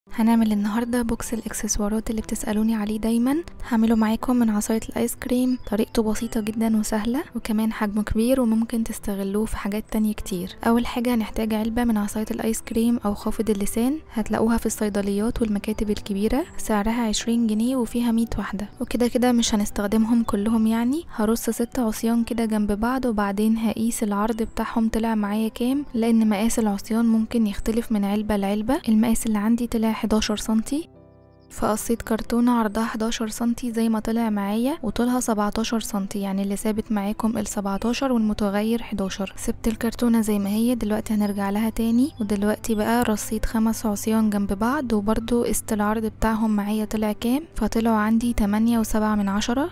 هنعمل النهاردة بوكس الاكسسوارات اللي بتسألوني عليه دايما هعمله معاكم من عصاية الايس كريم طريقته بسيطة جدا وسهلة وكمان حجمه كبير وممكن تستغلوه في حاجات تانية كتير اول حاجة هنحتاج علبة من عصاية الايس كريم او خافض اللسان هتلاقوها في الصيدليات والمكاتب الكبيرة سعرها عشرين جنيه وفيها مية واحدة وكده كده مش هنستخدمهم كلهم يعني هرص ست عصيان كده جنب بعض وبعدين هقيس العرض بتاعهم طلع معايا كام لان مقاس العصيان ممكن يختلف من علبة لعلبة المقاس اللي عندي طلع 11 سنتي فقصيت كرتونة عرضها 11 سنتي زي ما طلع معايا وطولها 17 سنتي يعني اللي ثابت معاكم ال 17 والمتغير 11 سبت الكرتونة زي ما هي دلوقتي هنرجع لها تاني ودلوقتي بقى رصيت خمس عصيان جنب بعض وبرضو قست العرض بتاعهم معايا طلع كام فطلعوا عندي 8 وسبعة من عشرة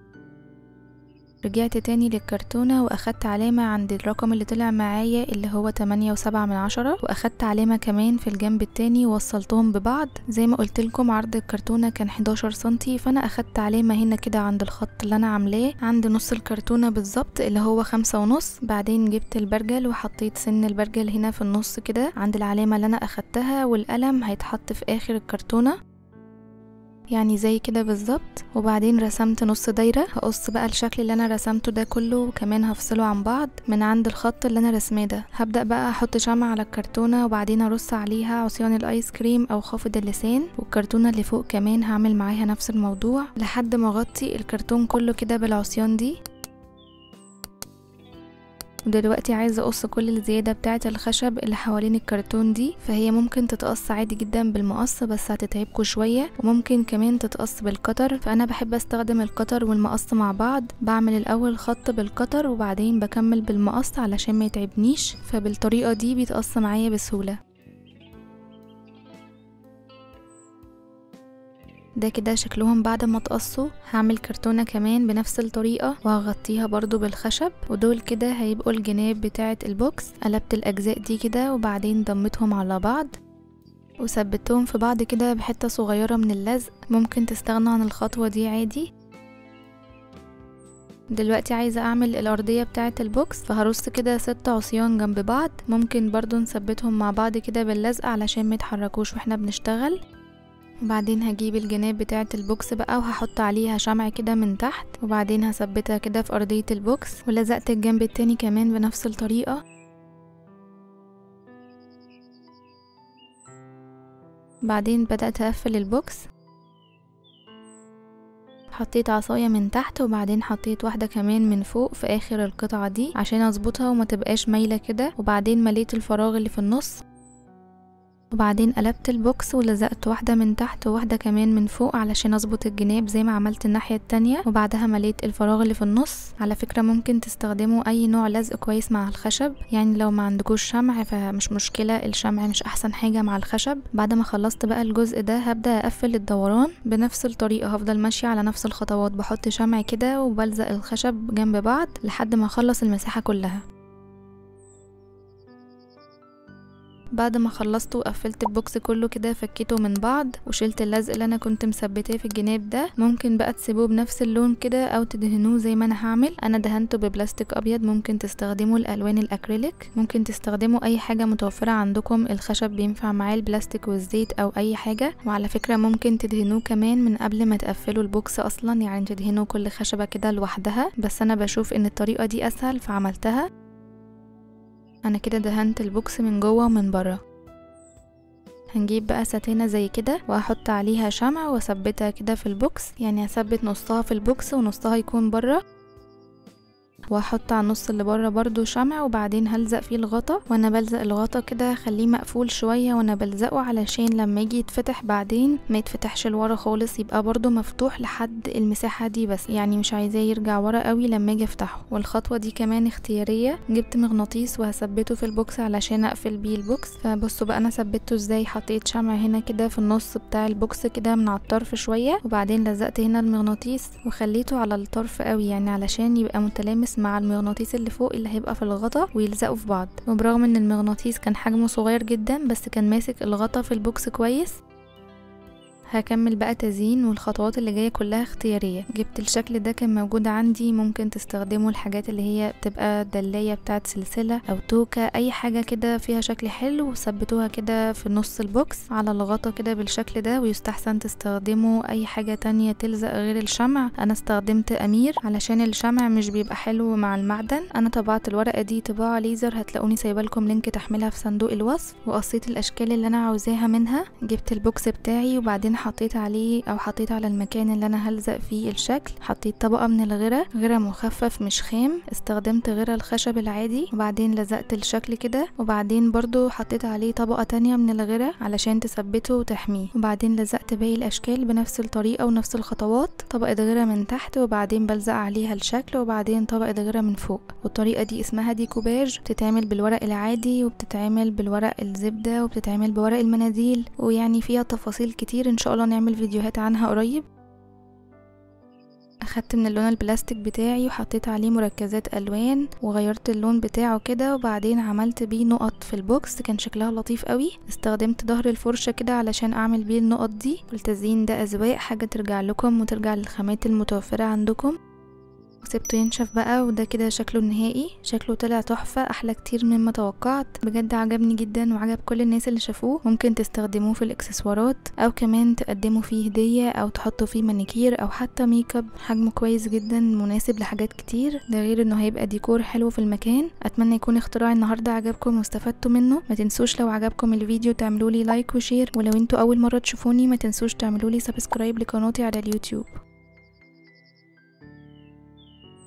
رجعت تاني للكرتونة واخدت علامة عند الرقم اللي طلع معايا اللي هو تمانية وسبعة من عشرة واخدت علامة كمان في الجنب التاني ووصلتهم ببعض زي ما قلت لكم عرض الكرتونة كان 11 سنتي فانا اخدت علامة هنا كده عند الخط اللي انا عاملاه عند نص الكرتونة بالظبط اللي هو خمسة ونص بعدين جبت البرجل وحطيت سن البرجل هنا في النص كده عند العلامة اللي انا اخدتها والقلم هيتحط في اخر الكرتونة يعني زي كده بالظبط وبعدين رسمت نص دايرة هقص بقى الشكل اللي انا رسمته ده كله وكمان هفصله عن بعض من عند الخط اللي انا رسماه ده هبدأ بقى احط شمع على الكرتونة وبعدين ارص عليها عصيان الايس كريم او خافض اللسان والكرتونة اللي فوق كمان هعمل معاها نفس الموضوع لحد ما اغطي الكرتون كله كده بالعصيان دي ودلوقتي عايزة اقص كل الزيادة بتاعة الخشب اللي حوالين الكرتون دي فهي ممكن تتقص عادي جدا بالمقص بس هتتعبكوا شوية وممكن كمان تتقص بالقطر فانا بحب استخدم القطر والمقص مع بعض بعمل الاول خط بالقطر وبعدين بكمل بالمقص علشان ما يتعبنيش فبالطريقة دي بيتقص معايا بسهولة ده كده شكلهم بعد ما تقصوا هعمل كرتونة كمان بنفس الطريقة وهغطيها برضو بالخشب ودول كده هيبقوا الجناب بتاعة البوكس قلبت الأجزاء دي كده وبعدين ضمتهم على بعض وثبتهم في بعض كده بحتة صغيرة من اللزق ممكن تستغنوا عن الخطوة دي عادي دلوقتي عايزة اعمل الارضية بتاعة البوكس فهرص كده ست عصيان جنب بعض ممكن برضو نثبتهم مع بعض كده باللزق علشان ما يتحركوش واحنا بنشتغل وبعدين هجيب الجناب بتاعة البوكس بقى وهحط عليها شمع كده من تحت وبعدين هثبتها كده في أرضية البوكس ولزقت الجنب التاني كمان بنفس الطريقة بعدين بدأت أقفل البوكس حطيت عصاية من تحت وبعدين حطيت واحدة كمان من فوق في آخر القطعة دي عشان أظبطها وما تبقاش مايلة كده وبعدين مليت الفراغ اللي في النص وبعدين قلبت البوكس ولزقت واحدة من تحت وواحدة كمان من فوق علشان اظبط الجناب زي ما عملت الناحية التانية وبعدها مليت الفراغ اللي في النص على فكرة ممكن تستخدموا اي نوع لزق كويس مع الخشب يعني لو ما عندكوش شمع فمش مشكلة الشمع مش احسن حاجة مع الخشب بعد ما خلصت بقى الجزء ده هبدأ اقفل الدوران بنفس الطريقة هفضل ماشية على نفس الخطوات بحط شمع كده وبلزق الخشب جنب بعض لحد ما اخلص المساحة كلها بعد ما خلصت وقفلت البوكس كله كده فكيته من بعض وشلت اللزق اللي انا كنت مثبتاه في الجناب ده ممكن بقى تسيبوه بنفس اللون كده او تدهنوه زي ما انا هعمل انا دهنته ببلاستيك ابيض ممكن تستخدموا الالوان الاكريليك ممكن تستخدموا اي حاجه متوفره عندكم الخشب بينفع معاه البلاستيك والزيت او اي حاجه وعلى فكره ممكن تدهنوه كمان من قبل ما تقفلوا البوكس اصلا يعني تدهنوا كل خشبه كده لوحدها بس انا بشوف ان الطريقه دي اسهل فعملتها انا كده دهنت البوكس من جوه ومن بره هنجيب بقى ساتينة زي كده وهحط عليها شمع واثبتها كده في البوكس يعني هثبت نصها في البوكس ونصها يكون بره وهحط على النص اللي بره برضو شمع وبعدين هلزق فيه الغطا وانا بلزق الغطا كده هخليه مقفول شويه وانا بلزقه علشان لما يجي يتفتح بعدين ما يتفتحش لورا خالص يبقى برضو مفتوح لحد المساحه دي بس يعني مش عايزاه يرجع ورا قوي لما اجي افتحه والخطوه دي كمان اختياريه جبت مغناطيس وهثبته في البوكس علشان اقفل بيه البوكس فبصوا بقى انا ثبته ازاي حطيت شمع هنا كده في النص بتاع البوكس كده من على الطرف شويه وبعدين لزقت هنا المغناطيس وخليته على الطرف قوي يعني علشان يبقى متلامس مع المغناطيس اللي فوق اللي هيبقى في الغطا ويلزقوا في بعض وبرغم ان المغناطيس كان حجمه صغير جدا بس كان ماسك الغطا في البوكس كويس هكمل بقى تزيين والخطوات اللي جايه كلها اختياريه جبت الشكل ده كان موجود عندي ممكن تستخدموا الحاجات اللي هي بتبقى دلايه بتاعت سلسله او توكه اي حاجه كده فيها شكل حلو وثبتوها كده في نص البوكس على الغطا كده بالشكل ده ويستحسن تستخدموا اي حاجه تانية تلزق غير الشمع انا استخدمت امير علشان الشمع مش بيبقى حلو مع المعدن انا طبعت الورقه دي طباعه ليزر هتلاقوني سايبه لكم لينك تحميلها في صندوق الوصف وقصيت الاشكال اللي انا عاوزاها منها جبت البوكس بتاعي وبعدين حطيت عليه او حطيت على المكان اللي انا هلزق فيه الشكل حطيت طبقه من الغيره غيره مخفف مش خام استخدمت غيره الخشب العادي وبعدين لزقت الشكل كده وبعدين برضو حطيت عليه طبقه تانية من الغيره علشان تثبته وتحميه وبعدين لزقت باقي الاشكال بنفس الطريقه ونفس الخطوات طبقه غيره من تحت وبعدين بلزق عليها الشكل وبعدين طبقه غيره من فوق والطريقه دي اسمها ديكوباج بتتعمل بالورق العادي وبتتعمل بالورق الزبده وبتتعمل بورق المناديل ويعني فيها تفاصيل كتير ان شاء الله نعمل فيديوهات عنها قريب اخدت من اللون البلاستيك بتاعي وحطيت عليه مركزات الوان وغيرت اللون بتاعه كده وبعدين عملت بيه نقط في البوكس كان شكلها لطيف قوي استخدمت ظهر الفرشه كده علشان اعمل بيه النقط دي التزيين ده اذواق حاجه ترجع لكم وترجع للخامات المتوفره عندكم وسبته ينشف بقى وده كده شكله النهائي شكله طلع تحفة أحلى كتير مما توقعت بجد عجبني جدا وعجب كل الناس اللي شافوه ممكن تستخدموه في الإكسسوارات أو كمان تقدموا فيه هدية أو تحطوا فيه مانيكير أو حتى ميك اب حجمه كويس جدا مناسب لحاجات كتير ده غير انه هيبقى ديكور حلو في المكان أتمنى يكون اختراعي النهاردة عجبكم واستفدتوا منه ما تنسوش لو عجبكم الفيديو تعملوا لي لايك وشير ولو انتوا أول مرة تشوفوني ما تنسوش تعملوا لي سبسكرايب لقناتي على اليوتيوب